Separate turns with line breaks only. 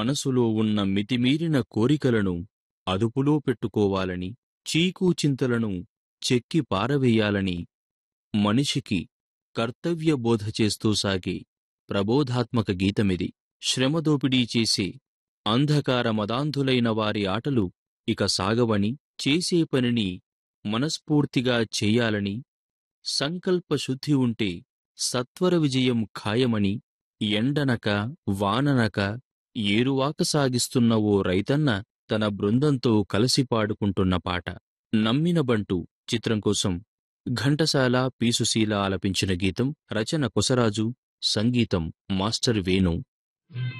మనసులో ఉన్న మితిమీరిన కోరికలను అదుపులో పెట్టుకోవాలని చీకూచింతలను చెక్కి పారవేయాలని మనిషికి కర్తవ్య బోధ చేస్తూ సాగే ప్రబోధాత్మక గీతమిది శ్రమదోపిడీ చేసే అంధకార మదాంధులైన వారి ఆటలు ఇక సాగవని చేసే పనిని మనస్ఫూర్తిగా చేయాలని సంకల్ప శుద్ధి ఉంటే సత్వర విజయం ఖాయమని ఎండనక వాననక ఏరువాక సాగిస్తున్న ఓ రైతన్న తన బృందంతో కలిసి పాడుకుంటున్న పాట నమ్మిన బంటు చిత్రం కోసం ఘంటసాల పీసుశీల ఆలపించిన గీతం రచన కొసరాజు సంగీతం మాస్టర్ వేణు